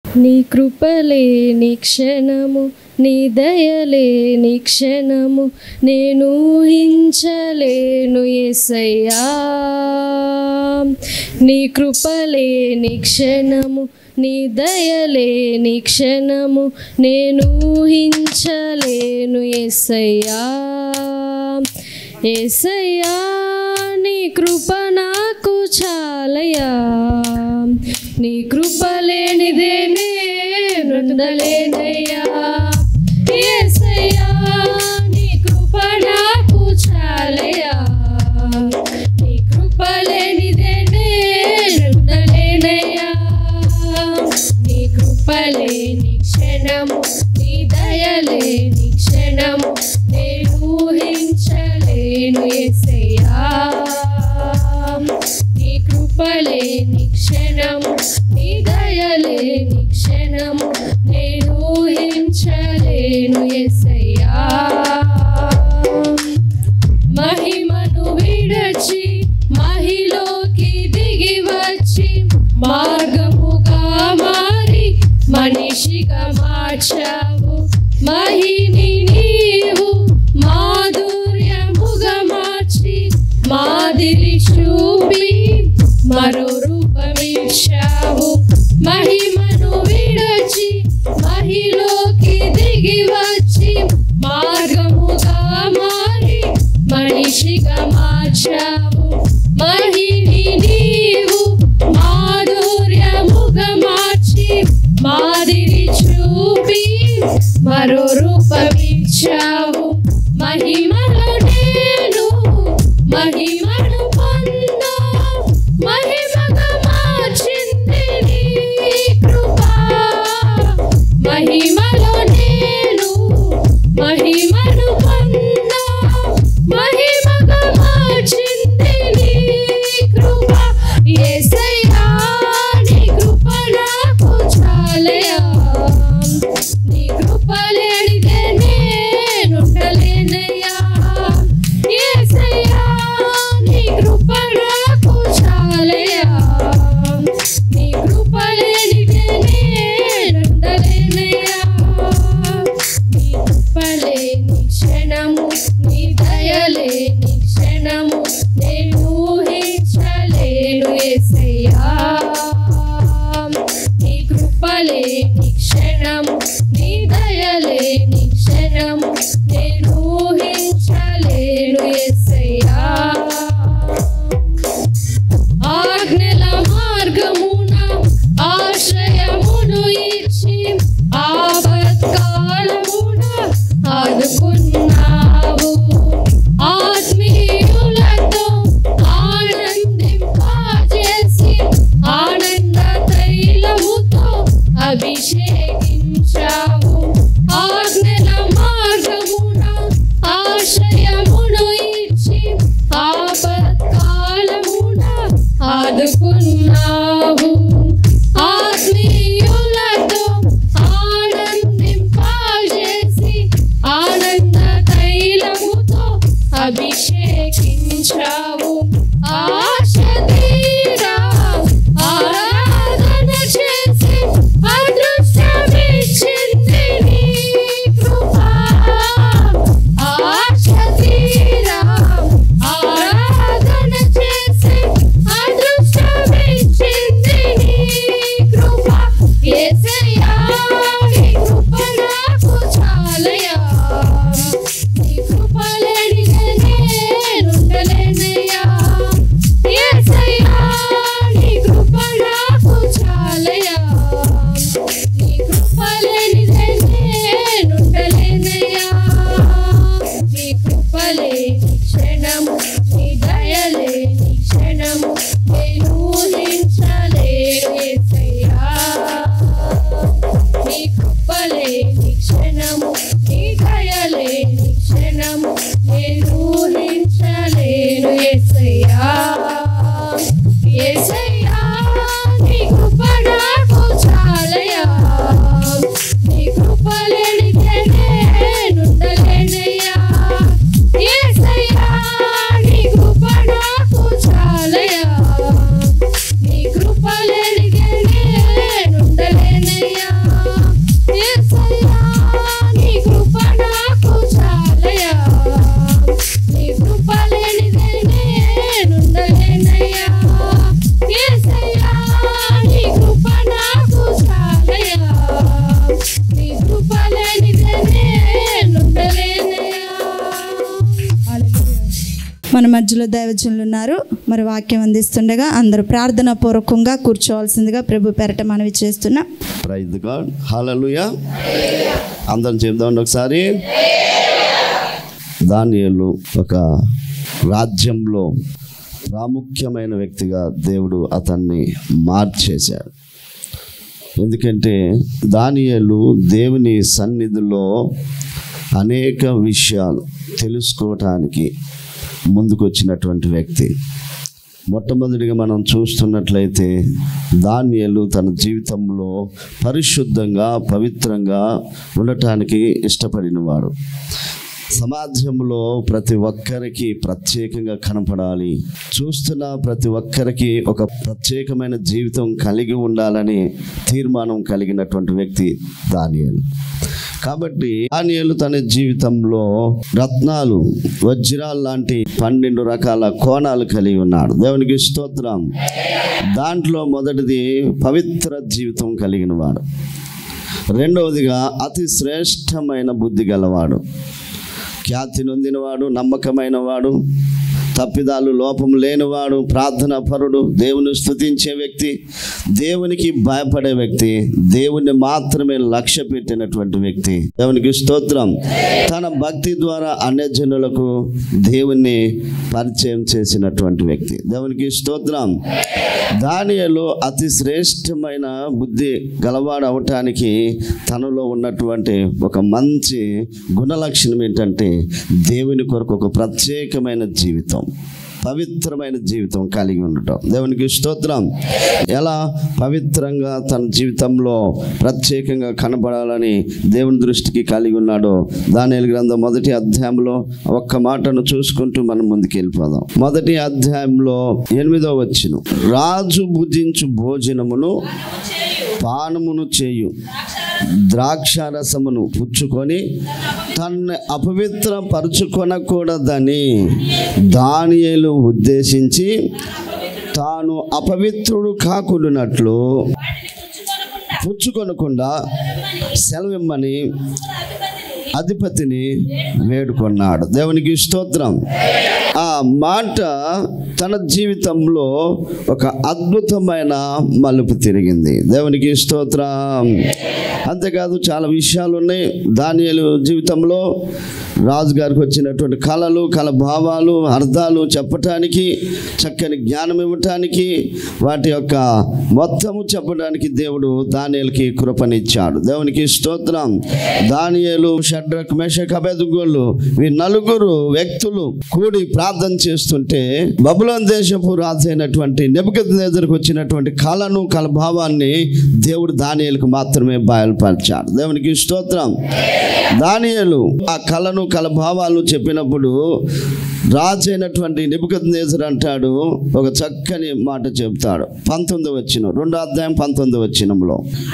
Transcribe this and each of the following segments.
నీ కృపలే నీ క్షణము నీ దయలే నీ క్షణము నేను ఊహించలేను ఎసయ్యా నీ కృపలే నీ క్షణము నీ దయలే నీ క్షణము నేను ఊహించలేను ఎసయ్యా ఏసయ్యా నీ కృప నాకు చాలయా నీ కృప లేనిదే నేనుండలేనయ్యా ఏసయ్యా నీ కృప నాకు చాలయా నీ కృప లేనిదే నేనుండలేనయ్యా నీ కృప లేని క్షణము నీ దయలేని క్షణము నేను ఊహించలేను ఎసయ్యా నీ కృపలేని క్షణము నీ దయలేని క్షణము నేను ఊహించలేను ఎసయ్యా మహిమను విడచి మహిలోకి దిగి వచ్చి మార్గముగా మారి మనిషిగా మార్చావు మహిని నీవు మాధుర్యముగా మార్చి మాదిరి చూపి మరో రూపమిచ్చావు మహిమను విడచి మహిలోకి దిగి వచ్చి మార్గముగా మారి మనిషిగా మార్చావు మహిని నీవు మాధుర్యముగా మార్చి మాదిరి చూపి మరో రూపమిచ్చావు మహిమలో నేను మహిమను పొందా మహిమగా మార్చింది నీ కృపా మహిమలో నేను మహిమను పొందా మహిమగా మార్చింది నీ కృప యేసయ్యా నీ కృప నాకు చాలయా నీ కృప లేనిదే నేనుండలేనయ్యా యేసయ్యా నీ కృప నాకు చాలయా నీ కృప లేనిదే నేనుండలేనయ్యా నీ కృప లేని క్షణము నీ దయలేని క్షణము నేను ఊహించలేను యేసయ్యా నీ కృప లేని క్షణము నీ దయలేని క్షణము నేను ఊహించలేను యేసయ్యా ఆజ్ఞల మార్గమున ఆశ్రయమును ఇచ్చి ఆపత్కాలమున ఆదుకున్నావు ఆత్మీయులతో ఆనందింపజేసి ఆనంద తైలముతో అభిషేకించావు ఆజ్ఞల మార్గమున ఆశ్రయమును ఇచ్చి ఆపత్కాలమున ఆదుకున్నావు ఆత్మీయులతో ఆనందింపజేసి ఆనంద తైలముతో అభిషేకించావు ఆశ తీరా ఆరాధన చేసి అదృష్టం మధ్యలో దైవజనులు ఉన్నారు మరి వాక్యం అందిస్తుండగా అందరూ ప్రార్థన పూర్వకంగా కూర్చోవాల్సిందిగా ప్రభు పెరట మనవి చేస్తున్నాం ప్రైజ్ గాడ్ హల్లెలూయా అందరం చెప్దామండి ఒకసారి దానియేలు ఒక రాజ్యంలో ప్రాముఖ్యమైన వ్యక్తిగా దేవుడు అతన్ని మార్చేశాడు ఎందుకంటే దానియేలు దేవుని సన్నిధిలో అనేక విషయాలు తెలుసుకోవటానికి ముందుకొచ్చినటువంటి వ్యక్తి మొట్టమొదటిగా మనం చూస్తున్నట్లయితే దానియేలు తన జీవితంలో పరిశుద్ధంగా పవిత్రంగా ఉండటానికి ఇష్టపడినవాడు సమాజంలో ప్రతి ఒక్కరికి ప్రత్యేకంగా కనపడాలి చూస్తున్న ప్రతి ఒక్కరికి ఒక ప్రత్యేకమైన జీవితం కలిగి ఉండాలని తీర్మానం కలిగినటువంటి వ్యక్తి దానియేలు కాబట్టి దానియేలు తన జీవితంలో రత్నాలు వజ్రాలు లాంటి పన్నెండు రకాల కోణాలు కలిగి ఉన్నాడు దేవునికి స్తోత్రం దాంట్లో మొదటిది పవిత్ర జీవితం కలిగిన వాడు రెండవదిగా అతి శ్రేష్టమైన బుద్ధి గలవాడు ఖ్యాతి నొందినవాడు నమ్మకమైన వాడు తప్పిదాలు లోపం లేనివాడు ప్రార్థన పరుడు దేవుని స్తుతించే వ్యక్తి దేవునికి భయపడే వ్యక్తి దేవుని మాత్రమే లక్ష్య పెట్టినటువంటి వ్యక్తి దేవునికి స్తోత్రం తన భక్తి ద్వారా అన్యజనులకు దేవుణ్ణి పరిచయం చేసినటువంటి వ్యక్తి దేవునికి స్తోత్రం దానియలు అతి శ్రేష్టమైన బుద్ధి గలవాడు అవటానికి తనలో ఉన్నటువంటి ఒక మంచి గుణలక్షణం ఏంటంటే దేవుని కొరకు ఒక ప్రత్యేకమైన జీవితం పవిత్రమైన జీవితం కలిగి ఉండటం దేవునికి స్తోత్రం ఎలా పవిత్రంగా తన జీవితంలో ప్రత్యేకంగా కనబడాలని దేవుని దృష్టికి కలిగి ఉన్నాడో దాని గ్రంథం మొదటి అధ్యాయంలో ఒక్క మాటను చూసుకుంటూ మనం ముందుకు వెళ్ళిపోదాం మొదటి అధ్యాయంలో ఎనిమిదో వచ్చిన రాజు భుజించు భోజనమును పానమును చేయు ద్రాక్షారసమును పుచ్చుకొని తన్ను అపవిత్ర పరుచుకొనకూడదని దానియేలు ఉద్దేశించి తాను అపవిత్రుడు కాకుండానట్లు పుచ్చుకొనకుండా సెలవిమ్మని అధిపతిని వేడుకొన్నాడు దేవునికి స్తోత్రం ఆ మాట తన జీవితంలో ఒక అద్భుతమైన మలుపు తిరిగింది దేవునికి స్తోత్రం అంతేకాదు చాలా విషయాలు ఉన్నాయి దానియలు జీవితంలో రాజుగారికి వచ్చినటువంటి కళలు కళ భావాలు అర్థాలు చెప్పటానికి చక్కని జ్ఞానం ఇవ్వటానికి వాటి యొక్క మొత్తము చెప్పడానికి దేవుడు దానియలకి కృపనిచ్చాడు దేవునికి స్తోత్రం దానియలు షడ్రక్ మేషక్ అభెదుగోళ్ళు ఈ నలుగురు వ్యక్తులు కూడి ప్రార్థన చేస్తుంటే బబులోన్ దేశపు రాజు అయినటువంటి నెబుకద్నేజర్కు వచ్చినటువంటి కళను కళ భావాన్ని దేవుడు దానియలకు మాత్రమే బయలుపరిచాడు దేవునికి స్తోత్రం దానియలు ఆ కళను కళ భావాలను చెప్పినప్పుడు రాజు అయినటువంటి నిబుకద్నేజర్ అంటాడు ఒక చక్కని మాట చెప్తాడు పంతొమ్మిది వచ్చిన రెండో అధ్యాయం పంతొమ్మిది వచ్చినంలో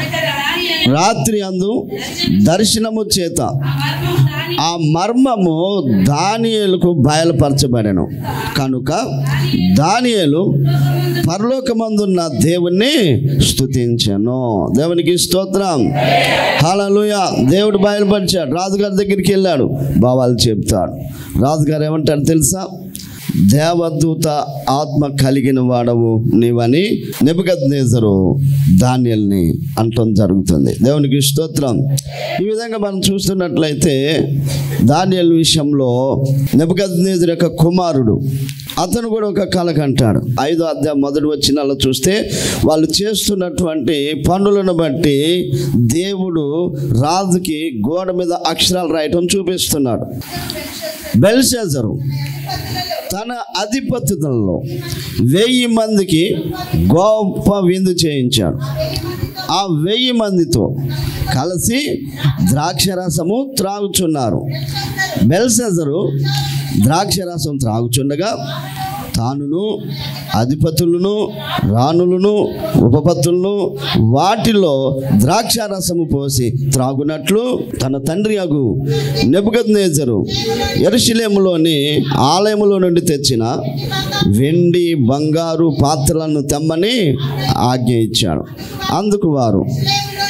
రాత్రి అందు దర్శనము చేత ఆ మర్మము దానియేలుకు బయలుపరచబడెను కనుక దానియేలు పరలోకమందున్న దేవుణ్ణి స్తుతించను దేవునికి స్తోత్రం హల్లెలూయా దేవుడు బయలుపరిచాడు రాజుగారి దగ్గరికి వెళ్ళాడు బావాలు చెప్తాడు రాజుగారు ఏమంటాడు తెలుసా దేవదూత ఆత్మ కలిగిన వాడవు నీవని నెబుకద్నేజరు ధాన్యాల్ని అంటం జరుగుతుంది దేవునికి స్తోత్రం ఈ విధంగా మనం చూస్తున్నట్లయితే ధాన్యాల విషయంలో నెబుకద్నేజర్ యొక్క కుమారుడు అతను కూడా ఒక కళ కంటాడు ఐదో అధ్యాయం మొదటి వచ్చినాలో చూస్తే వాళ్ళు చేస్తున్నటువంటి పనులను బట్టి దేవుడు రాజుకి గోడ మీద అక్షరాలు రాయటం చూపిస్తున్నాడు బెల్షాజరు తన అధిపతులలో వెయ్యి మందికి గొప్ప విందు చేయించాడు ఆ వెయ్యి మందితో కలిసి ద్రాక్షరసము త్రాగుచున్నారు బెల్సెజరు ద్రాక్షరసం త్రాగుచుండగా తానును అధిపతులను రాణులను ఉపపత్తులను వాటిలో ద్రాక్షారసము పోసి త్రాగునట్లు తన తండ్రి అగు నెబుకద్నేజరు ఎరుషులేములోని ఆలయములో నుండి తెచ్చిన వెండి బంగారు పాత్రలను తెమ్మని ఆజ్ఞ ఇచ్చాడు అందుకు వారు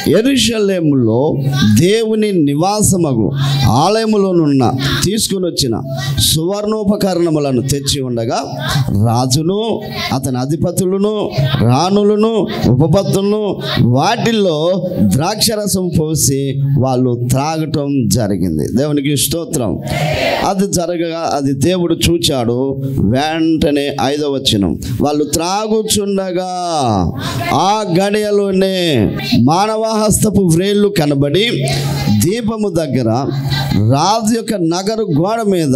ఎరుషలేములో దేవుని నివాసమగు ఆలయములోనున్న తీసుకుని వచ్చిన సువర్ణోపకరణములను తెచ్చి ఉండగా రాజును అతని అధిపతులను రాణులను ఉపపత్తులను వాటిల్లో ద్రాక్షరసం పోసి వాళ్ళు త్రాగటం జరిగింది దేవునికి స్తోత్రం అది జరగగా అది దేవుడు చూచాడు వెంటనే ఐదో వచనం వాళ్ళు త్రాగుచుండగా ఆ గడియలోనే మానవహస్తపు వ్రేళ్ళు కనబడి దీపము దగ్గర రాజు యొక్క నగరు గోడ మీద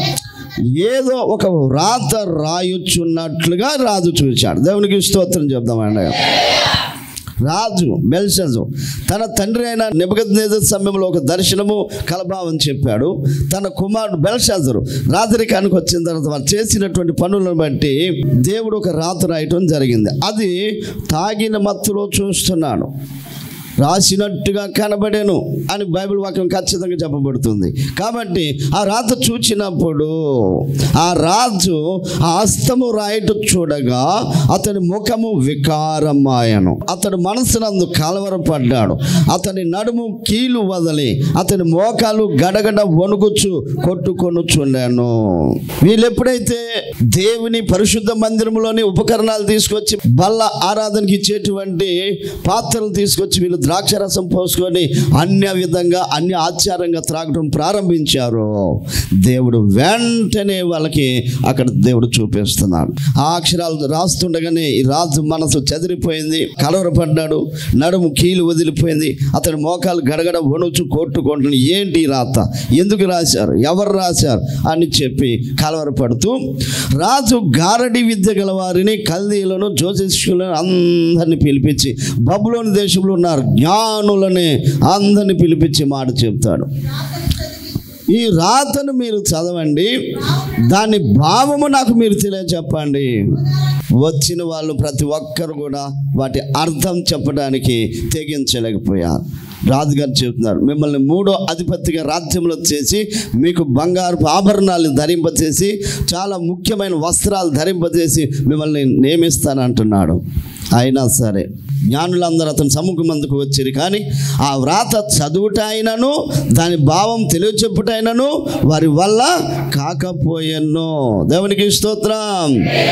ఏదో ఒక వ్రాత రాయుచున్నట్లుగా రాజు చూశాడు దేవునికి స్తోత్రం చెప్దామండి రాజు బెల్షజు తన తండ్రి అయిన నిబద్నేద సమయంలో ఒక దర్శనము కలభావం చెప్పాడు తన కుమారుడు బెల్షాజరు రాజరికానికి వచ్చిన తర్వాత వాళ్ళు చేసినటువంటి పనులను బట్టి దేవుడు ఒక రాత రాయటం జరిగింది అది తాగిన మత్తులో చూస్తున్నాడు రాసినట్టుగా కనబడేను అని బైబిల్ వాక్యం ఖచ్చితంగా చెప్పబడుతుంది కాబట్టి ఆ రాత చూచినప్పుడు ఆ రాజు ఆ హస్తము రాయట చూడగా అతని ముఖము వికారమాయను అతడు మనసునందు కలవరపడ్డాడు అతని నడుము కీలు వదలి అతని మోకాలు గడగడ వణుకుచు కొట్టుకొనుచుండాను వీళ్ళు ఎప్పుడైతే దేవుని పరిశుద్ధ మందిరంలోని ఉపకరణాలు తీసుకొచ్చి బల్ల ఆరాధనకి ఇచ్చేటువంటి పాత్రలు తీసుకొచ్చి వీళ్ళు ద్రాక్షరసం పోసుకొని అన్య విధంగా అన్య ఆచారంగా త్రాగటం ప్రారంభించారు దేవుడు వెంటనే వాళ్ళకి అక్కడ దేవుడు చూపిస్తున్నాడు ఆ అక్షరాలు రాస్తుండగానే ఈ రాజు మనసు చెదిరిపోయింది కలవరపడ్డాడు నడుము కీలు వదిలిపోయింది అతని మోకాలు గడగడ వణుచు కొట్టుకుంటున్నాడు ఏంటి ఈ రాత ఎందుకు రాశారు ఎవరు రాశారు అని చెప్పి కలవరపడుతూ రాజు గారడి విద్య గల వారిని కల్దీలను జ్యోతిష్కులను అందరిని పిలిపించి బబులోని దేశంలో ఉన్నారు జ్ఞానులని అందరిని పిలిపించి మాట చెప్తాడు ఈ రాతను మీరు చదవండి దాని భావము నాకు మీరు తెలియచెప్పండి వచ్చిన వాళ్ళు ప్రతి ఒక్కరు కూడా వాటి అర్థం చెప్పడానికి తెగించలేకపోయారు రాజుగారు చెప్తున్నారు మిమ్మల్ని మూడో అధిపతిగా రాజ్యంలో చేసి మీకు బంగారు ఆభరణాలు ధరింపచేసి చాలా ముఖ్యమైన వస్త్రాలు ధరింపచేసి మిమ్మల్ని నియమిస్తానంటున్నాడు అయినా సరే జ్ఞానులందరూ అతని సముఖమందుకు వచ్చారు కానీ ఆ వ్రాత చదువుట అయినను దాని భావం తెలియచెప్పుట అయినను వారి వల్ల కాకపోయాను దేవునికి స్తోత్రం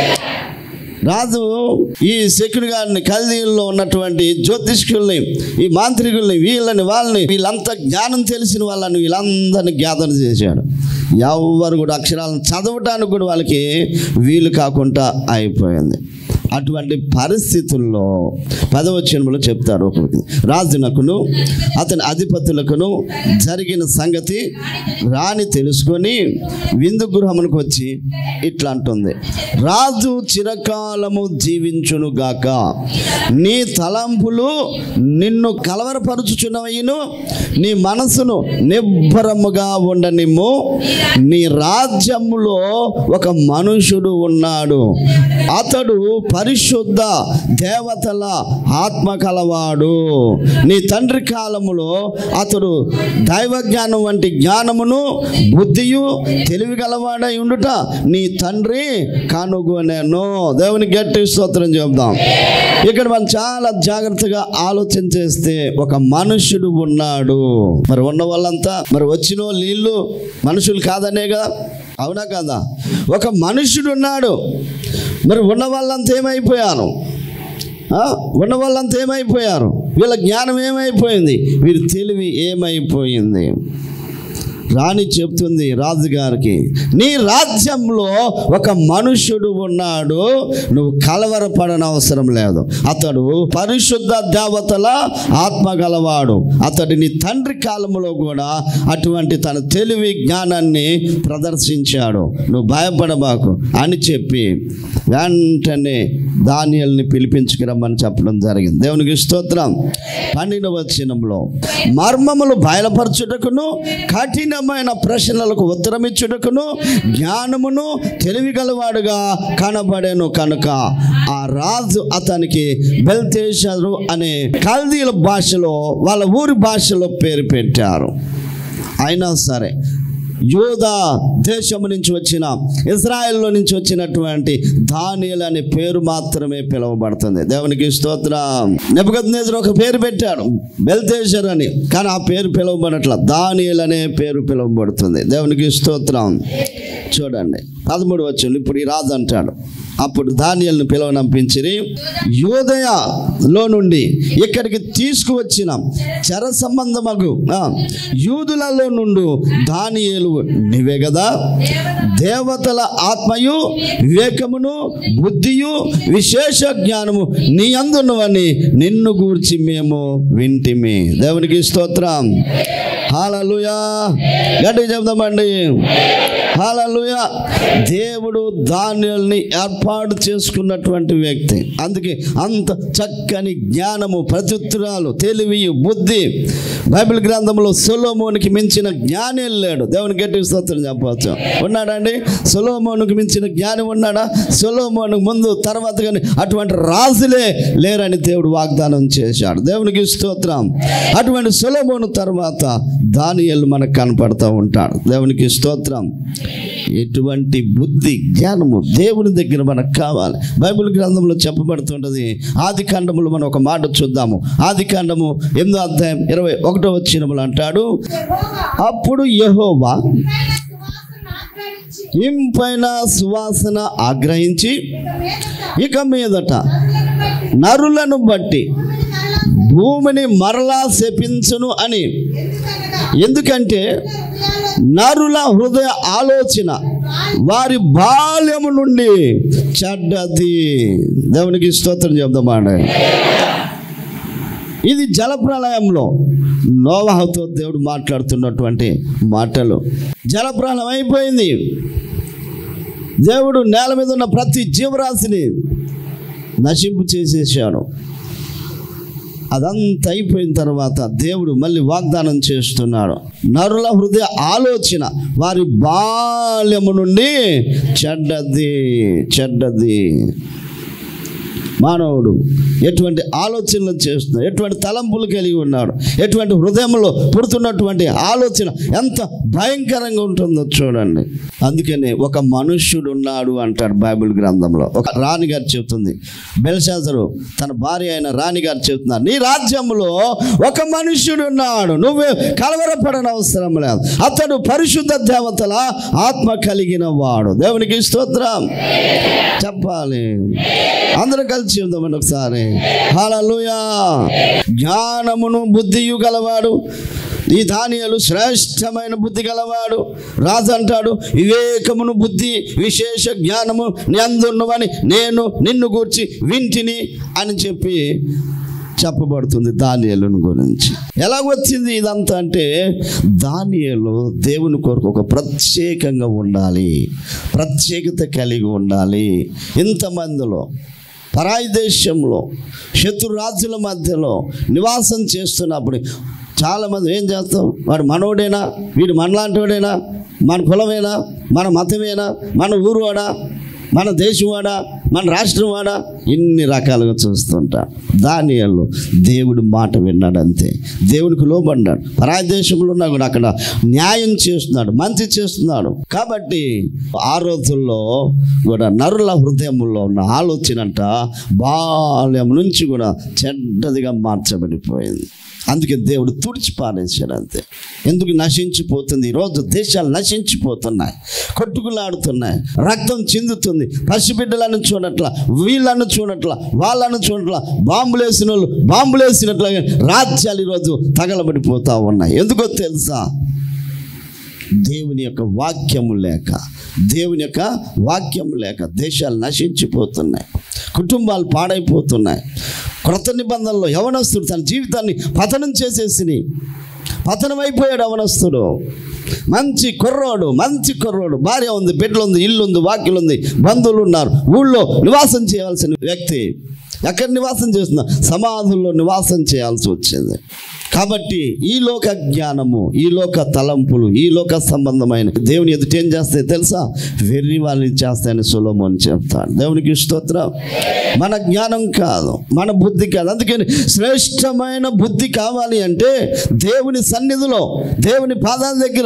రాజు ఈ శకుని గారిని కల్దీల్లో ఉన్నటువంటి జ్యోతిష్కుల్ని ఈ మాంత్రికుల్ని వీళ్ళని వాళ్ళని వీళ్ళంతా జ్ఞానం తెలిసిన వాళ్ళని వీళ్ళందరినీ జ్ఞాపన చేశాడు ఎవరు కూడా అక్షరాలను చదవటానికి కూడా వాళ్ళకి వీలు కాకుండా అయిపోయింది అటువంటి పరిస్థితుల్లో పదవచనములు చెప్తారు ఒక రాజునకును అతని అధిపతులకును జరిగిన సంగతి రాని తెలుసుకొని విందు గృహమునకు వచ్చి ఇట్లా అంటుంది రాజు చిరకాలము జీవించును గాక నీ తలంపులు నిన్ను కలవరపరుచుచున్నవయ్యను నీ మనసును నిబ్బరముగా ఉండనిమ్ము నీ రాజ్యములో ఒక మనుషుడు ఉన్నాడు అతడు పరిశుద్ధ దేవతల ఆత్మ కలవాడు నీ తండ్రి కాలములో అతడు దైవ జ్ఞానం వంటి జ్ఞానమును బుద్ధియు తెలివి గలవాడై ఉండుట నీ తండ్రి కనుగొనెను దేవుని గట్టి స్తోత్రం చెప్దాం ఇక్కడ మనం చాలా జాగ్రత్తగా ఆలోచన చేస్తే ఒక మనుషుడు ఉన్నాడు మరి ఉన్న వాళ్ళంతా మరి వచ్చిన వాళ్ళు వీళ్ళు మనుషులు కాదనే కదా అవునా కదా ఒక మనుషుడు ఉన్నాడు మరి ఉన్న వాళ్ళంతా ఏమైపోయాను ఆ? ఉన్న వాళ్ళంతా ఏమైపోయారు వీళ్ళ జ్ఞానం ఏమైపోయింది వీరి తెలివి ఏమైపోయింది రాణి చెప్తుంది రాజుగారికి నీ రాజ్యంలో ఒక మనుషుడు ఉన్నాడు నువ్వు కలవరపడనవసరం లేదు అతడు పరిశుద్ధ దేవతల ఆత్మ గలవాడు అతడు నీ తండ్రి కాలంలో కూడా అటువంటి తన తెలివి జ్ఞానాన్ని ప్రదర్శించాడు నువ్వు భయపడబాకు అని చెప్పి వెంటనే దానియల్ని పిలిపించుకురమ్మని చెప్పడం జరిగింది దేవునికి స్తోత్రం పన్నెండవ వచనంలో మర్మములు బయలుపరచుటకును కఠినమైన ప్రశ్నలకు ఉత్తరమిచ్చుటకును జ్ఞానమును తెలివి గలవాడుగా కనబడేను కనుక ఆ రాజు అతనికి బెల్తేషరు అనే కల్దీల భాషలో వాళ్ళ ఊరి భాషలో పేరు పెట్టారు అయినా సరే యోధా దేశము నుంచి వచ్చిన ఇజ్రాయెల్లో నుంచి వచ్చినటువంటి దానియల్ అనే పేరు మాత్రమే పిలువబడుతుంది దేవునికి స్తోత్రం నెబద్నేజర్ ఒక పేరు పెట్టాడు బెల్తేజర్ అని కానీ ఆ పేరు పిలువబడట్ల దానియల్ అనే పేరు పిలువబడుతుంది దేవునికి స్తోత్రం చూడండి పదమూడు వచ్చింది ఇప్పుడు ఈ రాజు అంటాడు అప్పుడు దానియల్ని పిలవనంపించి యోదయలో నుండి ఇక్కడికి తీసుకువచ్చిన చర సంబంధమగు ఆ, యూదులలో నుండి దానియేలు నీవే కదా దేవతల ఆత్మయు వివేకమును బుద్ధియు విశేష జ్ఞానము నీ అందున్నవని నిన్ను గూర్చి మేము వింటిమి దేవునికి స్తోత్రం హాలలుయా గట్టిగా చెప్దామండి హాలలుయా దేవుడు ధాన్యాల్ని ఏర్పాటు చేసుకున్నటువంటి వ్యక్తి అందుకే అంత చక్కని జ్ఞానము ప్రత్యుత్తరాలు తెలివి బుద్ధి బైబిల్ గ్రంథంలో సొలోమోనికి మించిన జ్ఞాని లేడు దేవుని గట్టి స్తోత్రం చెప్పవచ్చు ఉన్నాడండి సొలోమోనుకు మించిన జ్ఞాని ఉన్నాడా సొలోమోను ముందు తర్వాత కానీ అటువంటి రాజులే లేరని దేవుడు వాగ్దానం చేశాడు దేవునికి స్తోత్రం అటువంటి సొలోమోను తర్వాత దానియలు మనకు కనపడతా ఉంటాడు దేవునికి స్తోత్రం ఎటువంటి బుద్ధి జ్ఞానము దేవుని దగ్గర మనకు కావాలి బైబిల్ గ్రంథంలో చెప్పబడుతుంటది ఆది కాండములో మనం ఒక మాట చూద్దాము ఆది కాండము ఎనిమిదో అధ్యాయం ఇరవై ఒకటో వచ్చినములు అంటాడు అప్పుడు యహోవా ఇంపైన సువాసన ఆగ్రహించి ఇక మీదట నరులను బట్టి భూమిని మరలా శపించును అని ఎందుకంటే నరుల హృదయ ఆలోచన వారి బాల్యము నుండి చెడ్డది దేవునికి స్తోత్రం చెప్దామండి ఇది జలప్రలయంలో నోవాహుతో దేవుడు మాట్లాడుతున్నటువంటి మాటలు జలప్రలయం అయిపోయింది దేవుడు నేల మీద ఉన్న ప్రతి జీవరాశిని నశింపు చేసేసాడు అదంతా అయిపోయిన తర్వాత దేవుడు మళ్ళీ వాగ్దానం చేస్తున్నాడు నరుల హృదయ ఆలోచన వారి బాల్యము నుండి చెడ్డది చెడ్డది మానవుడు ఎటువంటి ఆలోచనలు చేస్తున్నాడు ఎటువంటి తలంపులు కలిగి ఉన్నాడు ఎటువంటి హృదయంలో పుడుతున్నటువంటి ఆలోచన ఎంత భయంకరంగా ఉంటుందో చూడండి అందుకనే ఒక మనుష్యుడు ఉన్నాడు అంటాడు బైబిల్ గ్రంథంలో ఒక రాణిగారు చెబుతుంది బెల్షాజరు తన భార్య అయిన రాణిగారు చెబుతున్నారు నీ రాజ్యంలో ఒక మనుష్యుడు ఉన్నాడు నువ్వే కలవరపడని అవసరం లేదు అతడు పరిశుద్ధ దేవతల ఆత్మ కలిగిన వాడు దేవునికి స్తోత్రం చెప్పాలి అందరూ కలిసి చెప్దామండి ఒకసారి హల్లెలూయా జ్ఞానమును బుద్ధియు గలవాడు ఈ ధాన్యాలు శ్రేష్టమైన బుద్ధి గలవాడు రాజు అంటాడు వివేకమును బుద్ధి విశేష జ్ఞానము నీ అందున్నవని నేను నిన్ను గూర్చి వింటిని అని చెప్పి చెప్పబడుతుంది దానియలను గురించి ఎలా వచ్చింది ఇదంతా అంటే దానియలు దేవుని కొరకు ఒక ప్రత్యేకంగా ఉండాలి ప్రత్యేకత కలిగి ఉండాలి ఇంతమందిలో పరాయి దేశంలో శత్రురాజుల మధ్యలో నివాసం చేస్తున్నప్పుడు చాలామంది ఏం చేస్తాం వాడు మనోడేనా వీడు మనలాంటివాడేనా మన కులమేనా మన మతమేనా మన ఊరువాడా మన దేశంవాడా మన రాష్ట్రం వాడా ఇన్ని రకాలుగా చూస్తుంటా దానియల్లో దేవుడి మాట విన్నాడు అంతే దేవునికి లోబడ్డాడు పరాయి దేశంలో ఉన్నా కూడా అక్కడ న్యాయం చేస్తున్నాడు మంచి చేస్తున్నాడు కాబట్టి ఆ రోజుల్లో కూడా నరుల హృదయంలో ఉన్న ఆలోచన అంట బాల్యం నుంచి కూడా చెడ్డదిగా మార్చబడిపోయింది అందుకే దేవుడు తుడిచి పారేశాడు అంతే ఎందుకు నశించిపోతుంది ఈరోజు దేశాలు నశించిపోతున్నాయి కొట్టుకులాడుతున్నాయి రక్తం చిందుతుంది పసిబిడ్డలను చూడట్ల వీళ్ళను చూడట్ల వాళ్ళను చూడట్ల బాంబులేసిన వాళ్ళు బాంబులేసినట్లుగా రాజ్యాలు ఈరోజు తగలబడిపోతా ఉన్నాయి ఎందుకో తెలుసా దేవుని యొక్క వాక్యము లేక దేవుని యొక్క వాక్యము లేక దేశాలు నశించిపోతున్నాయి కుటుంబాలు పాడైపోతున్నాయి క్రొత్త నిబంధనలో యవనస్తుడు తన జీవితాన్ని పతనం చేసేసి పతనం అయిపోయాడు యవనస్తుడు మంచి కుర్రోడు మంచి కుర్రోడు భార్య ఉంది బిడ్డలు ఉంది ఇల్లు ఉంది వాకిలు ఉంది బంధువులు ఉన్నారు ఊళ్ళో నివాసం చేయవలసిన వ్యక్తి ఎక్కడ నివాసం చేస్తున్నా సమాధుల్లో నివాసం చేయాల్సి వచ్చింది కాబట్టి ఈ లోక జ్ఞానము ఈ లోక తలంపులు ఈ లోక సంబంధమైన దేవుని ఎదుట ఏం చేస్తాయి తెలుసా వెర్రి వాళ్ళని చేస్తాయని సులభమని చెప్తాడు దేవునికి స్తోత్రం మన జ్ఞానం కాదు మన బుద్ధి కాదు అందుకని శ్రేష్టమైన బుద్ధి కావాలి అంటే దేవుని సన్నిధిలో దేవుని పాదాల దగ్గర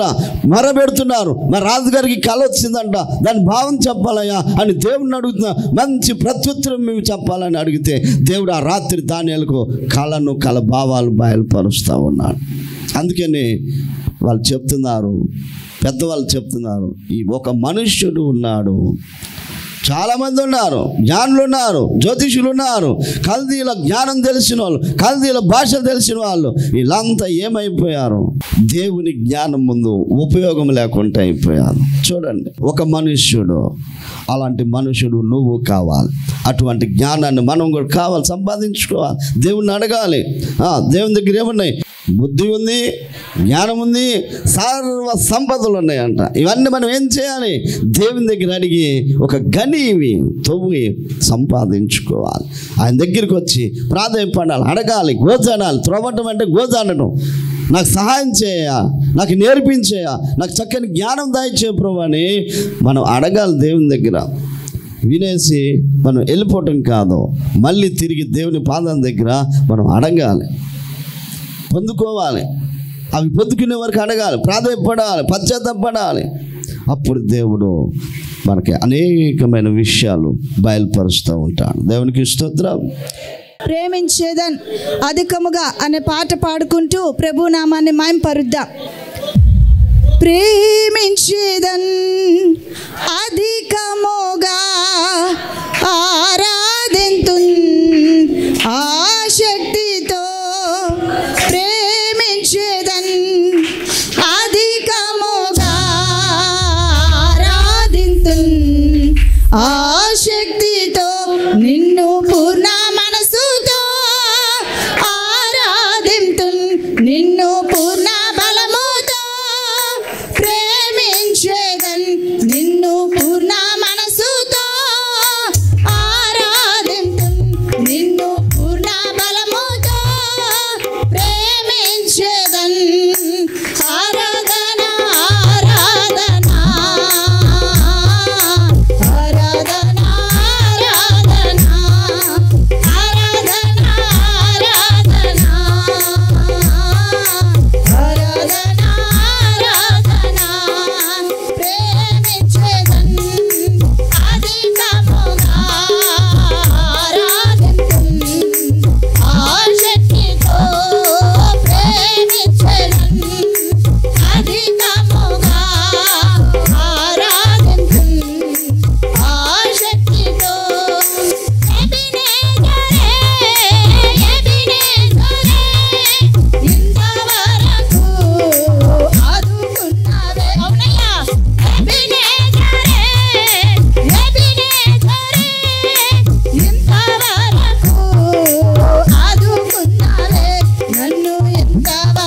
మరబెడుతున్నారు మా రాజుగారికి కళ వచ్చిందంట దాని భావం చెప్పాలయ్యా అని దేవుడిని అడుగుతున్నా మంచి ప్రత్యుత్తరం మేము చెప్పాలని అడిగితే దేవుడు ఆ రాత్రి దానిలకు కళను కళ భావాలు బయలుపరుస్తూ ఉన్నాడు అందుకని వాళ్ళు చెప్తున్నారు పెద్దవాళ్ళు చెప్తున్నారు ఈ ఒక మనుష్యుడు ఉన్నాడు చాలామంది ఉన్నారు జ్ఞానులు ఉన్నారు జ్యోతిషులు ఉన్నారు కల్దీల జ్ఞానం తెలిసిన వాళ్ళు కల్దీల భాష తెలిసిన వాళ్ళు వీళ్ళంతా ఏమైపోయారు దేవుని జ్ఞానం ముందు ఉపయోగం లేకుండా అయిపోయారు చూడండి ఒక మనుష్యుడు అలాంటి మనుషుడు నువ్వు కావాలి అటువంటి జ్ఞానాన్ని మనం కూడా కావాలి సంపాదించుకోవాలి దేవుణ్ణి అడగాలి ఆ, దేవుని దగ్గర ఏమున్నాయి బుద్ధి ఉంది జ్ఞానం ఉంది సర్వ సంపదలు ఉన్నాయంట ఇవన్నీ మనం ఏం చేయాలి దేవుని దగ్గర అడిగి ఒక గని ఇవి తవ్వి సంపాదించుకోవాలి ఆయన దగ్గరికి వచ్చి ప్రాధాన్యపడాలి అడగాలి గోజాడాలి త్రోవటం అంటే గోజాడటం నాకు సహాయం చేయ నాకు నేర్పించేయ నాకు చక్కని జ్ఞానం దాయిచ్చే ప్రభు అని మనం అడగాలి దేవుని దగ్గర వినేసి మనం వెళ్ళిపోవటం కాదు మళ్ళీ తిరిగి దేవుని పాదం దగ్గర మనం అడగాలి పొందుకోవాలి అవి పొందుకునే వరకు అడగాలి ప్రాధాన్యపడాలి పశ్చాత్తపడాలి అప్పుడు దేవుడు మనకి అనేకమైన విషయాలు బయలుపరుస్తూ ఉంటాడు దేవునికి స్తోత్రం ప్రేమించేదన్ అధికముగా అనే పాట పాడుకుంటూ ప్రభు నామాన్ని మాయంపరుద్దాం ప్రేమించేదన్ అధికముగా ఆరాధింతు ఆశక్తితో ప్రేమించేదన్ అధికముగా ఆరాధింతు ఆశక్తితో నిన్ను పూర్ణ మనసుతో ఆరాధింతు నిన్ను పూర్ణ బలముతో ప్రేమించేదన్ నిన్ను పూర్ణ మనసుతో ఆరాధింతు నిన్ను పూర్ణ బలముతో ప్రేమించేదన్ ఆరాధన ఆరాధన ఆరాధన ఆరాధన ఆరాధన ఆరాధన ఆరాధన ఆరాధన ప్రేమించేదన్ అధికముగా ఆరాధింతున్ ఆశక్తితో ప్రేమించేదన్ అధికముగా ఆరాధింతున్ ఆశక్తితో ఎబినేజరే ఎబినేజరే ఇంతవరకు ఆదుకున్నావే అవునయ్యా ఎబినేజరే ఎబినేజరే ఇంతవరకు ఆదుకున్నావే నన్ను ఇంతవరకు